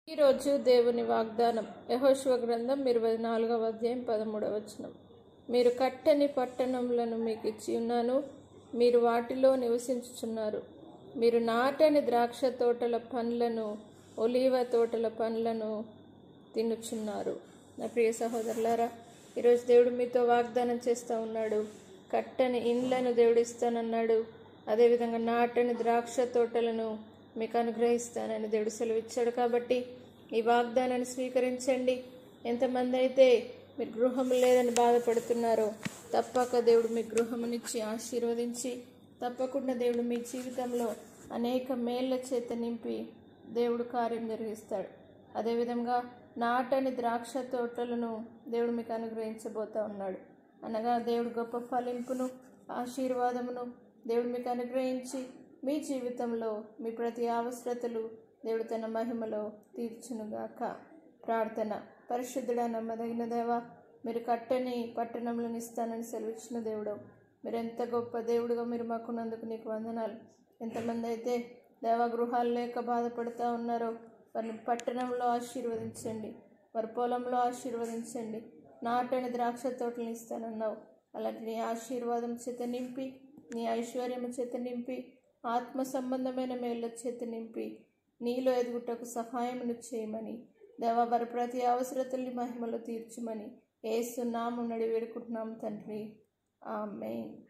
ఈరోజు దేవుని వాగ్దానం యహోశివ గ్రంథం ఇరవై నాలుగవ అధ్యాయం పదమూడవ వచనం మీరు కట్టని పట్టణములను మీకు ఇచ్చి ఉన్నాను మీరు వాటిలో నివసించుచున్నారు మీరు నాటని ద్రాక్ష తోటల పండ్లను ఒలీవ తోటల పండ్లను తినుచున్నారు నా ప్రియ సహోదరులారా ఈరోజు దేవుడు మీతో వాగ్దానం చేస్తూ ఉన్నాడు కట్టని ఇండ్లను దేవుడు ఇస్తానన్నాడు అదేవిధంగా నాటని ద్రాక్ష తోటలను మీకు అనుగ్రహిస్తానని దేవుడు సెలవిచ్చాడు కాబట్టి ఈ వాగ్దానాన్ని స్వీకరించండి ఎంతమంది అయితే మీరు గృహం లేదని బాధపడుతున్నారో తప్పక దేవుడు మీ గృహమునిచ్చి ఆశీర్వదించి తప్పకుండా దేవుడు మీ జీవితంలో అనేక మేళ్ల చేత నింపి దేవుడు కార్యం జరిగిస్తాడు అదేవిధంగా నాటని ద్రాక్ష తోటలను దేవుడు మీకు అనుగ్రహించబోతా ఉన్నాడు అనగా దేవుడు గొప్ప ఫలింపును ఆశీర్వాదమును దేవుడు మీకు అనుగ్రహించి మీ జీవితంలో మీ ప్రతి అవసరతలు దేవుడు తన మహిమలో తీర్చునుగాక ప్రార్థన పరిశుద్ధుడా నమ్మదగిన దేవా మీరు కట్టని పట్టణంలో ఇస్తానని సెలవిచ్చిన దేవుడు మీరు ఎంత గొప్ప దేవుడుగా మీరు మాకున్నందుకు నీకు వందనాలు ఎంతమంది అయితే దేవ గృహాలు లేక బాధపడుతూ ఉన్నారో వారిని పట్టణంలో ఆశీర్వదించండి వారి పొలంలో ఆశీర్వదించండి నాటని ద్రాక్ష తోటలు ఇస్తానన్నావు అలాంటి నీ ఆశీర్వాదం చేత నింపి నీ ఐశ్వర్యం చేత నింపి ఆత్మ సంబంధమైన మేళ్ళ చేత నింపి నీలో ఎదుగుటకు సహాయమును చేయమని దేవ వారి ప్రతి అవసరతల్ని మహిమలో తీర్చుమని ఏసు నామం నడి వేడుకుంటున్నాం తండ్రి ఆమెన్